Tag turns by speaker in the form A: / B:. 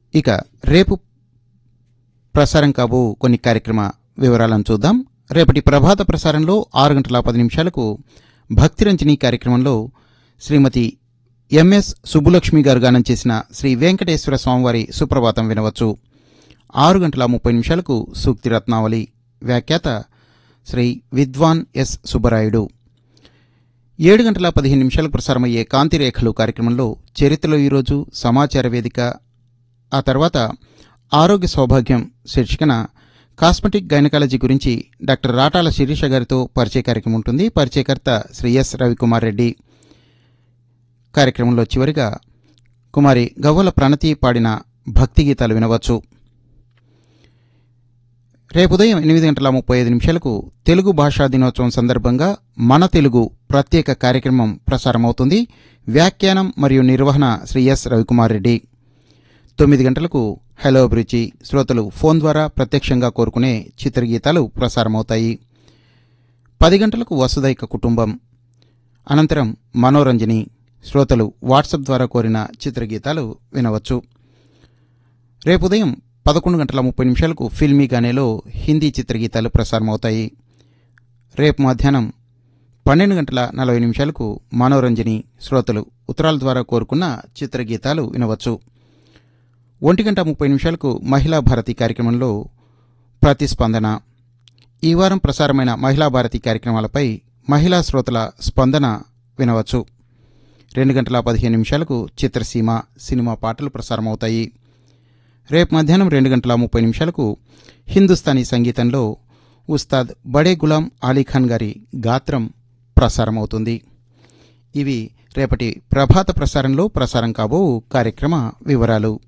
A: ఇక రేపు ప్రసారం కాబో కొన్ని కార్యక్రమ వివరాలను చూద్దాం రేపటి ప్రభాత ప్రసారంలో ఆరు గంటల పది నిమిషాలకు భక్తిరంజని కార్యక్రమంలో శ్రీమతి ఎంఎస్ సుబ్బులక్ష్మి గారు గానం చేసిన శ్రీ వెంకటేశ్వర స్వామివారి సుప్రభాతం వినవచ్చు ఆరు గంటల ముప్పై నిమిషాలకు సూక్తి రత్నావళి వ్యాఖ్యాత శ్రీ విద్వాన్ ఎస్ సుబ్బరాయుడు ఏడు గంటల పదిహేను నిమిషాలకు ప్రసారమయ్యే కాంతిరేఖలు కార్యక్రమంలో చరిత్రలో ఈరోజు సమాచార వేదిక ఆ తర్వాత ఆరోగ్య సౌభాగ్యం శీర్షికన కాస్మెటిక్ గైనకాలజీ గురించి డాక్టర్ రాటాల శిరీష గారితో పరిచయ కార్యక్రమం ఉంటుంది పరిచయకర్త శ్రీ ఎస్ రవికుమార్ రెడ్డి కార్యక్రమంలో చివరిగా కుమారి గవ్వల ప్రణతి పాడిన భక్తి గీతాలు వినవచ్చు రేపు ఉదయం ఎనిమిది గంటల ముప్పై ఐదు నిమిషాలకు తెలుగు భాషా దినోత్సవం సందర్భంగా మన తెలుగు ప్రత్యేక కార్యక్రమం ప్రసారమవుతుంది వ్యాఖ్యానం మరియు నిర్వహణ శ్రీ ఎస్ రవికుమార్ రెడ్డి తొమ్మిది గంటలకు హలో అభిరుచి శ్రోతలు ఫోన్ ద్వారా ప్రత్యక్షంగా కోరుకునే చిత్రగీతాలు ప్రసారమవుతాయి పది గంటలకు వసుదైక కుటుంబం అనంతరం మనోరంజని శ్రోతలు వాట్సాప్ ద్వారా కోరిన చిత్రగీతాలు వినవచ్చు రేపు ఉదయం పదకొండు గంటల ముప్పై నిమిషాలకు ఫిల్మీ గానేలో హిందీ చిత్రగీతాలు ప్రసారమవుతాయి రేపు మధ్యాహ్నం పన్నెండు గంటల నలభై నిమిషాలకు మనోరంజని శ్రోతలు ఉత్తరాల ద్వారా కోరుకున్న చిత్రగీతాలు వినవచ్చు ఒంటి గంట ముప్పై నిమిషాలకు మహిళా భారతి కార్యక్రమంలో ప్రతిస్పందన ఈ వారం ప్రసారమైన మహిళా భారతి కార్యక్రమాలపై మహిళా శ్రోతల స్పందన వినవచ్చు రెండు గంటల పదిహేను నిమిషాలకు చిత్రసీమ సినిమా పాటలు ప్రసారమవుతాయి రేపు మధ్యాహ్నం రెండు గంటల ముప్పై నిమిషాలకు హిందుస్థానీ సంగీతంలో ఉస్తాద్ బడే గులాం అలీఖాన్ గారి గాత్రం ప్రసారమవుతుంది ఇవి రేపటి ప్రభాత ప్రసారంలో ప్రసారం కాబో కార్యక్రమ వివరాలు